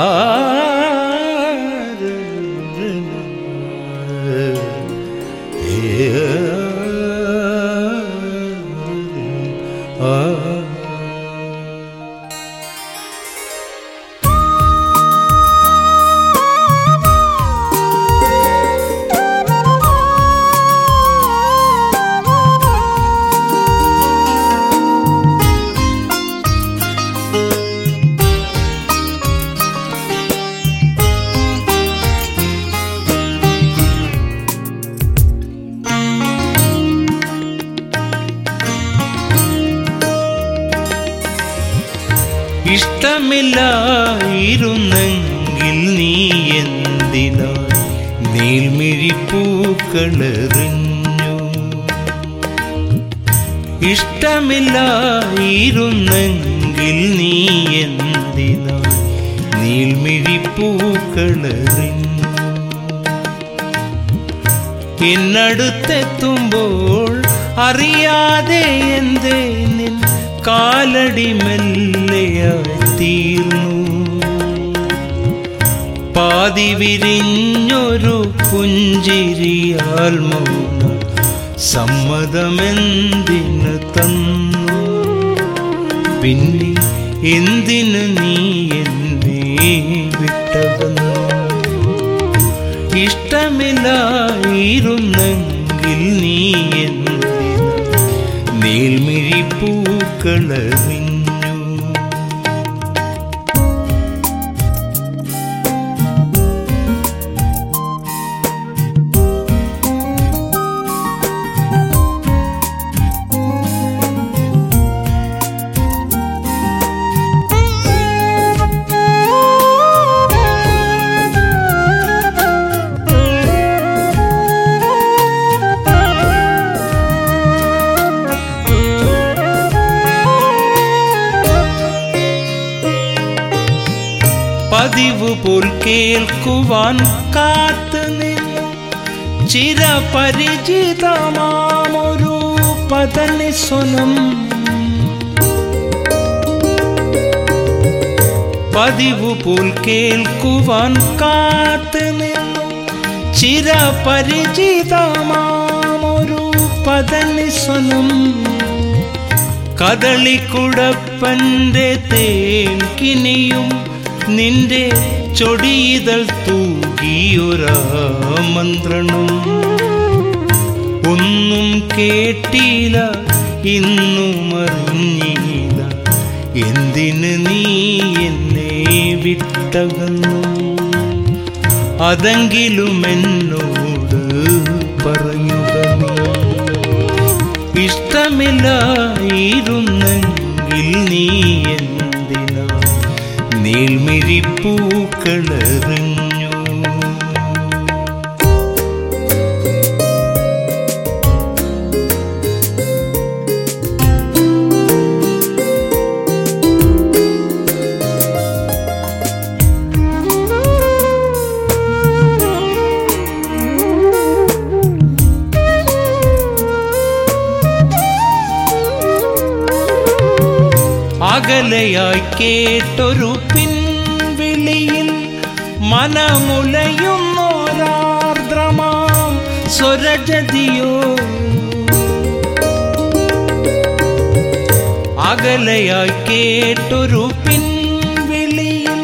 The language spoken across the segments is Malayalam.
ഇഷ്ടമില്ലായിരുന്നെങ്കിൽ നീ എന്തിനാ നീൽമിഴിപ്പൂക്കളെറിഞ്ഞു ഇഷ്ടമില്ലായിരുന്നെങ്കിൽ നീ എന്തിനാ നീൽമിഴിപ്പൂക്കളെറിഞ്ഞു എന്നടുത്തെത്തുമ്പോൾ അറിയാതെ എന്തേ നിൻ കാലടി മെല്ലയായി തീർന്നു പാതി വിരിഞ്ഞൊരു പുഞ്ചിരിയാൽ മൗന സമ്മതമെന്തിന് തന്നു പിന്നെ എന്തിന് നീ എന്നെ വിട്ടകന്നു ഇഷ്ടമില്ലായിരുന്നെങ്കിൽ നീ എന്തിന നീൽമിഴിപ്പൂക്കളറിഞ്ഞു പതിവ് പോൽ കേൾക്കുവാൻ കാത്തു നിന്നു ചിരപരിചിതമാമൊരു പതനി സ്വനം പതിവ് പോൽ കേൾക്കുവാൻ കാത്തു നിന്നു ചിരപരിചിതമാമൊരു പതനി സ്വനം കദളിക്കുടപ്പന്റെ തേൻ കിനിയും നിന്റെ ചൊടിയിതൾ തൂകിയൊരാമന്ത്രണം ഒന്നും കേട്ടില്ല ഇന്നും അറിഞ്ഞില്ല എന്തിന് നീ എന്നെ വിട്ടകന്നു അതെങ്കിലും എന്നോട് പറയുക നീ ഇഷ്ടമില്ലായിരുന്നെങ്കിൽ നീ എന്തിനാ നീൽമിഴിപ്പൂക്കളെറിഞ്ഞു അകലയായി കേട്ടൊരു പിൻവിളിയിൽ മനമുലയുന്നോരാർദ്രമാം സ്വരജതിയോ അകലയായി കേട്ടൊരു പിൻവിളിയിൽ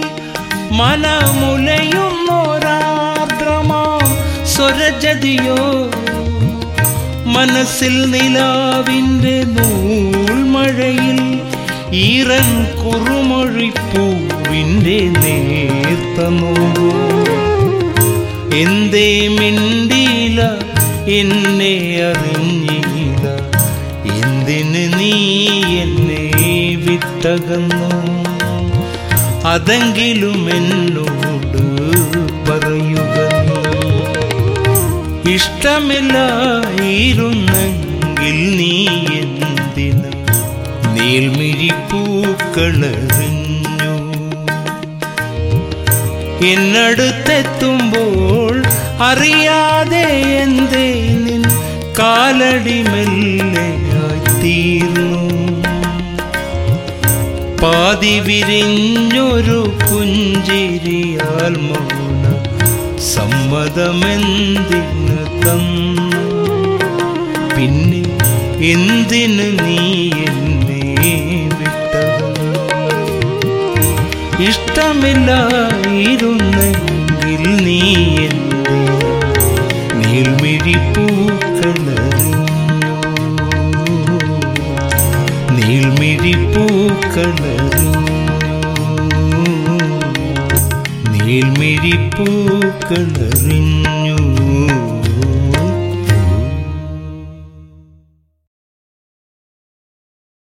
മനമുലയുന്നോരാർദ്രമാം സ്വരജതിയോ മനസ്സിൽ നിലാവിൻ്റെ നൂൽമഴയിൽ ഈറൻ കുറുമൊഴിപ്പൂവിൻ്റെ നേർത്ത നോവോ എന്തേ മിണ്ടിയില്ല എന്നെ അറിഞ്ഞില്ല എന്തിന് നീ എന്നെ വിട്ടകന്നു അതെങ്കിലും എന്നോട് പറയുക നീ ഇഷ്ടമില്ലായിരുന്നെങ്കിൽ നീ എന്തിന് നീൽമിഴിപ്പൂക്കളറിഞ്ഞു എന്നടുത്തെത്തുമ്പോൾ അറിയാതെ എന്തേ നിൻ കാലടി മെല്ലയായി തീർന്നു പാതി വിരിഞ്ഞൊരു പുഞ്ചിരിയാൽ മൗന സമ്മതമെന്തിന് തന്നു പിന്നെ എന്തിന് നീ എന്നെ വിട്ടത് ഇഷ്ടമില്ലായിരുന്നെങ്കിൽ നീ എന്റെ നീൽമിഴി പൂക്കളറിഞ്ഞു നീൽമിഴി പൂക്കളറിഞ്ഞു നീൽമിഴി പൂക്കളറിഞ്ഞു